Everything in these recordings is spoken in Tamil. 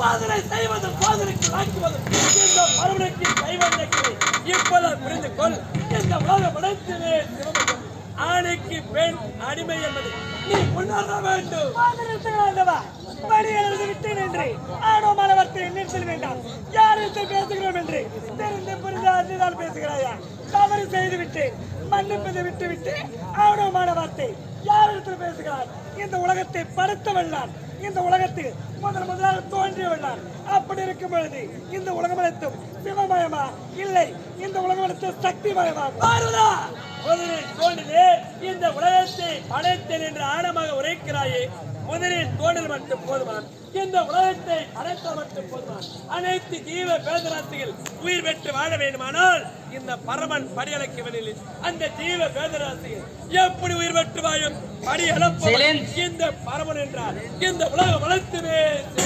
சாதனை செய்வதும் சாதனைக்கு ஆக்குவதும் இந்த மறுபடிக்கு கைவந்தங்களை இப்போது புரிந்து கொள் இந்த உலகம் அனைத்துமே சிவமயம் ஆணைக்கு பெண் அடிமை என்பது நீ உணர வேண்டும் ஆதரவுகளா படியிலிருந்து விட்டேன் என்று ஆணவமான வார்த்தையை நிறுத்தல் வேண்டாம் யாரிடத்தில் பேசுகிறோம் என்று தெரிந்து புரிந்து அதுதான் பேசுகிறாயா தவறு செய்து விட்டேன் மன்னிப்பதை விட்டு விட்டு ஆணவமான வார்த்தை யாரிடத்தில் பேசுகிறார் இந்த உலகத்தை படைத்தவள் நான் இந்த உலகத்தில் முதல் முதலாக தோன்றியவள் நான் அப்படி இருக்கும் பொழுது இந்த உலகம் அனைத்தும் சிவமயமா இல்லை இந்த உலகம் அனைத்தும் சக்திமயமா பார்வதா முதலில் தோன்றிலே இந்த உலகத்தை படைத்தேன் என்று ஆழமாக உரைக்கிறாயே முதலில் தோன்றல் மட்டும் போதுமான் இந்த உலகத்தை படைத்தல் மட்டும் போதுமான் அனைத்து ஜீவ பேதராசிகள் உயிர் பெற்று வாழ வேண்டுமானால் இந்த பரமன் படியளக்கவனில் அந்த ஜீவ பேதராசிகள் எப்படி உயிர் பெற்று வாழும் படி அளப்பவன் இந்த பரமன் என்றால் இந்த உலகம் வளர்த்துவே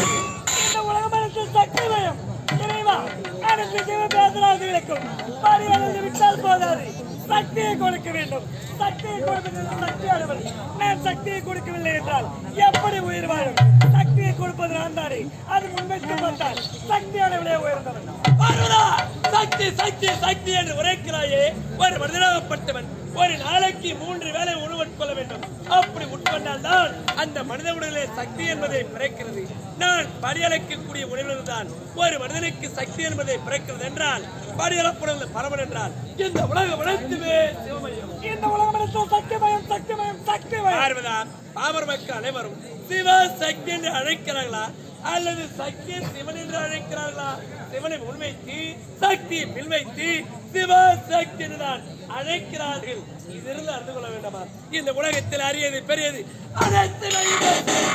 இந்த உலகம் அனைத்தும் சக்திமயம் இறைவா அனைத்து ஜீவ பேதராசிகளுக்கும் படி வளர்ந்து விட்டால் போதாது சக்தியை கொடுக்க வேண்டும் சக்தியை கொடுப்பது சக்தியானவர் நான் சக்தியை கொடுக்கவில்லை என்றால் எப்படி உயிர் வாழும் சக்தியை கொடுப்பது நான் தானே அது முன்வைத்து பார்த்தால் சக்தியானவளே உயர்ந்தவன் பார்வதா சக்தி சக்தி சக்தி என்று உரைக்கிறாயே ஒரு மனிதனாகப்பட்டவன் ஒரு நாளைக்கு மூன்று வேளை உணவு உட்கொள்ள வேண்டும் அப்படி உட்கொண்டால் தான் அந்த மனித உடலிலே சக்தி என்பதை பிறக்கிறது நான் படியளக்கக்கூடிய உணவில் தான் ஒரு மனிதனுக்கு சக்தி என்பதை பிறக்கிறது என்றால் படியளப்புடன் பரவன் என்றால் இந்த உலகம் அனைத்துமே சிவமயம் இந்த உலகம் அனைத்தும் சக்திமயம் சக்திமயம் சக்திமயம் பார்வதா பாமர மக்கள் அனைவரும் சிவ சக்தி என்று அழைக்கிறார்களா அல்லது சக்தி சிவன் என்று அழைக்கிறார்களா சிவனை முன்வைத்து சக்தி பின்வைத்து சிவ சக்தி என்றுதான் அழைக்கிறார்கள் இதிலிருந்து அறிந்து கொள்ள வேண்டாமா இந்த உலகத்தில் அரியது பெரியது அனைத்து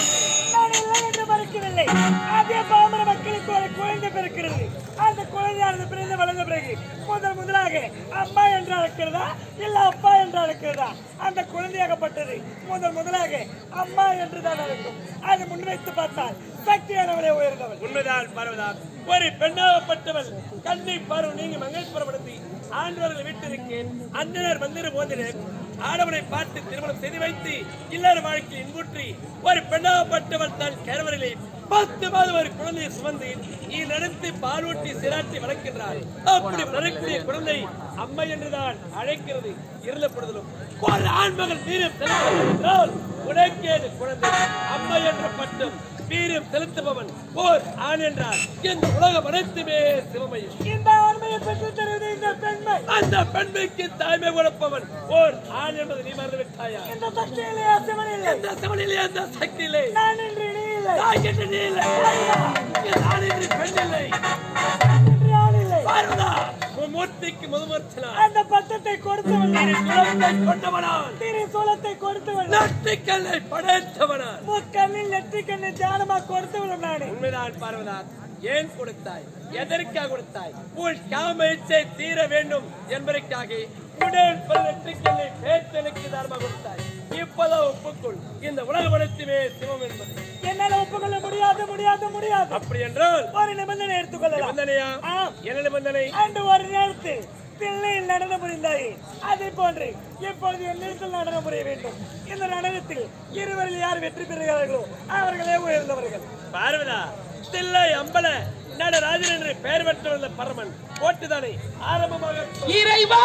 நான் இல்லை என்று மறுக்கவில்லை அதே பாமர மக்களுக்கு ஒரு குழந்தை பிறக்கிறது அந்த குழந்தையானது பிறந்து வளர்ந்த பிறகு முதல் முதலாக அம்மா என்று அழைக்கிறதா இல்ல அப்பா என்று அழைக்கிறதா அந்த குழந்தையாகப்பட்டது முதல் முதலாக அம்மா என்று தான் அழைக்கும் அது முன்வைத்து பார்த்தால் சக்தியானவளே உயர்ந்தவள் உண்மைதான் பரவதான் ஒரு பெண்ணாகப்பட்டவள் கண்ணை பார்வை நீங்க மங்கள்புரப்படுத்தி ஆண்டவர்களை விட்டிருக்கேன் அந்தனர் மந்திர போதினர் ஆடவனை பார்த்து திருமணம் செய்து வைத்து இல்லற வாழ்க்கையில் இன்புற்றி ஒரு பெண்ணாகப்பட்டவள் தன் கணவரிலே பத்து மாதம் ஒரு குழந்தையை சுமந்து நீ நடத்தி பாலூட்டி சிராட்டி வளர்க்கின்றார் அப்படி வளரக்கூடிய குழந்தை அம்மை என்றுதான் அழைக்கிறது இருந்த பொழுதிலும் ஒரு ஆண்மகள் வீரம் செலுத்துவது என்றால் உனக்கே அது குழந்தை அம்மை என்ற பட்டம் வீரம் செலுத்துபவன் ஓர் ஆண் என்றார் இந்த உலகம் அனைத்துமே சிவமையும் இந்த ஆண்மையை பெற்று தருவது இந்த பெண்மை அந்த பெண்மைக்கு தாய்மை கொடுப்பவன் ஓர் ஆண் என்பது நீ மறந்து விட்டாயா இந்த சக்தியிலே அசமன் இல்லை எந்த சிவனிலே அந்த சக்தியிலே நான் என்று நீ இல்லை தாய் என்று நீ இல்லை இந்த ஆண் என்று பெண் இல்லை என்று நான் இல்லை பார்வதா மூர்த்திக்கு முதுமர்ச்சனா அந்த பட்டத்தை கொடுத்தவள் குலத்தை கொண்டவனான் திரு சோளத்தை கொடுத்தவள் நட்டுக்கல்லை படைத்தவனான் முக்கண்ணில் நெற்றிக்கண்ணை தியானமா கொடுத்தவளும் நானே உண்மைதான் பார்வதா ஏன் கொடுத்தாய் எதற்காக கொடுத்தாய் உன் காம இச்சை தீர வேண்டும் என்பதற்காக உடல் பல வெற்றிக்கல்லை பேத்தலுக்கு தாரமாக கொடுத்தாய் இப்பதான் ஒப்புக்கொள் இந்த உலகம் அனைத்துமே சிவம் என்பது என்னால ஒப்புக்கொள்ள முடியாது முடியாது முடியாது அப்படி என்றால் ஒரு நிபந்தனை எடுத்துக்கொள்ளலாம் நிபந்தனையா ஆம். என்ன நிபந்தனை அன்று ஒரு நேரத்தில் தில்லையில் நடனம் புரிந்தாயே அதே போன்று இப்பொழுது என்னிடத்தில் நடனம் புரிய வேண்டும் இந்த நடனத்தில் இருவரில் யார் வெற்றி பெறுகிறார்களோ அவர்களே உயர்ந்தவர்கள் பார்வதா தில்லை அம்பல நடராஜன் என்று பெயர் பெற்றுள்ள பரமன் போட்டுதானே ஆரம்பமாக இறைவா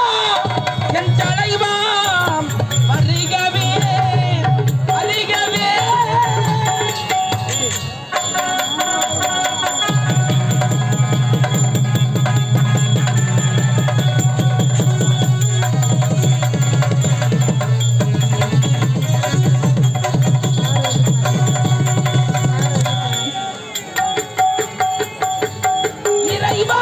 என் தலைவா வருகவே வருகவே இறைவா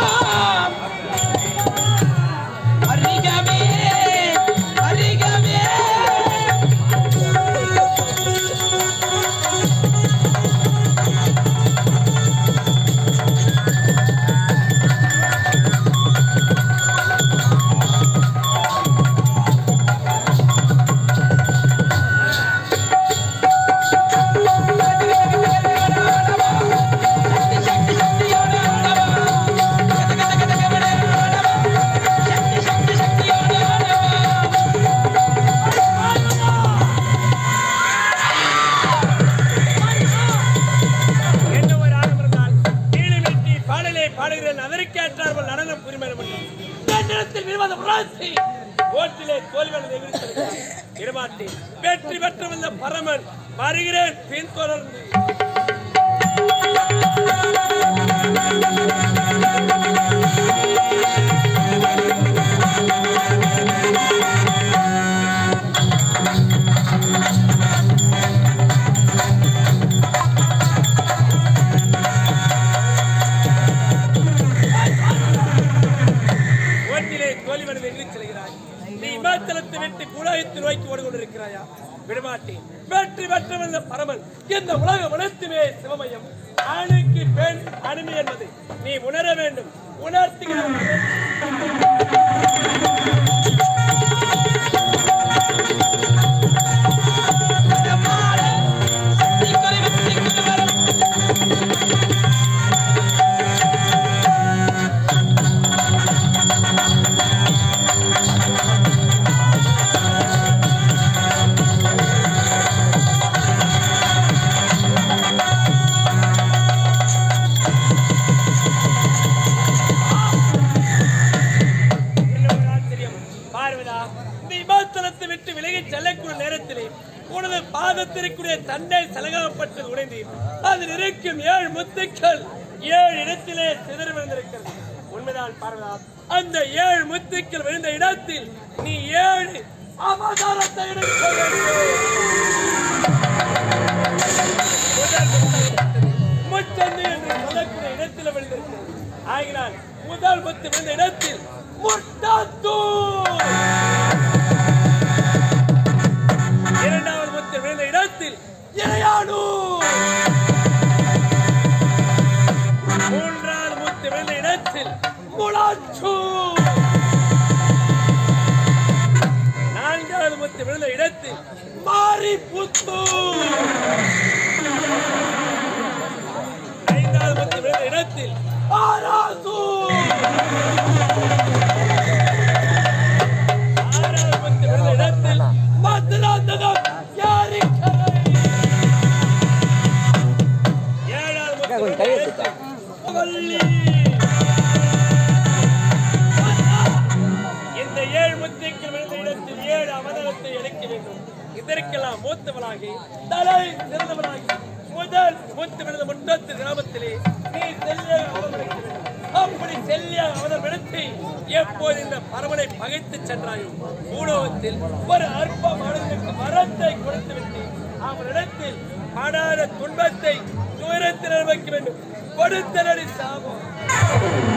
வருகவே வருகவே விவரம் புரிமையிட முடியும் என்னிடத்தில் விரும்பாத பிரார்த்தி ஓட்டிலே தோல்வியானது எதிர்த்திருக்கிறார் இடமாட்டேன் வெற்றி பெற்ற வந்த பரமன் வருகிறேன் பின் தொடர்ந்து ஓட்டிலே தோல்வியானது எதிர்த்து செல்கிறாய் நீ இமாச்சலத்தை விட்டு உலகத்தை நோக்கி ஓடி கொண்டிருக்கிறாயா விடமாட்டேன் வெற்றி பெற்ற வந்த பரமன் இந்த உலகம் அனைத்துமே சிவமயம் ஆணுக்கு பெண் அடிமை என்பது நீ உணர வேண்டும் உணர்த்துகிறார் என்ன ஒரு ஆச்சரியம். பார்வதா இந்த இமாச்சலத்தை விட்டு விலகி செல்லக்கூடிய நேரத்திலே உனது பாதத்திற்குரிய தண்டை சலகப்பட்டது உடைந்து அதில் இருக்கும் ஏழு முத்துக்கள் ஏழு இடத்திலே சிதறி விழுந்திருக்கிறது உண்மைதான் பார்வதா அந்த ஏழு முத்துக்கள் விழுந்த இடத்தில் நீ ஏழு அவதாரத்தை எடுக்க வேண்டும் முதல் முச்சந்தி என்று சொல்லக்கூடிய இடத்தில் விழுந்திருக்கிறது ஆகினால் முதல் முத்து விழுந்த இடத்தில் முட்டாத்தூர் இரண்டாவது முத்து விழுந்த இடத்தில் இறையானூர் மூன்றாவது முத்து விழுந்த இடத்தில் முளாச்சூர் நான்காவது முத்து விழுந்த இடத்தில் மாரிபுத்தூர் ஐந்தாவது முத்து விழுந்த இடத்தில் ஆராசூர் ஆறாவது முத்து விழுந்த இடத்தில் மதுராந்தகம் யாரிக்கரை ஏழாவது முத்து விழுந்த இடத்தில் கொல்லி இந்த ஏழு முத்திக்கு விழுந்த இடத்தில் ஏழு அவதாரத்தை எடுக்க வேண்டும் இதற்கெல்லாம் மூத்தவனாகி தலை சிறந்தவனாகி முதல் மூத்து விழுந்த முட்டத்து கிராமத்திலே நீ செல்லியாக அவதம் எடுக்க வேண்டும் அப்படி செல்லியாக அவதம் எடுத்து எப்போது இந்த பரமனை பகைத்து சென்றாயோ பூலோகத்தில் ஒரு அற்ப மனதிற்கு மரத்தை கொடுத்துவிட்டு அவனிடத்தில் படாத துன்பத்தை துயரத்தில் அனுபவிக்க வேண்டும் கொடுத்தனடி சாபம்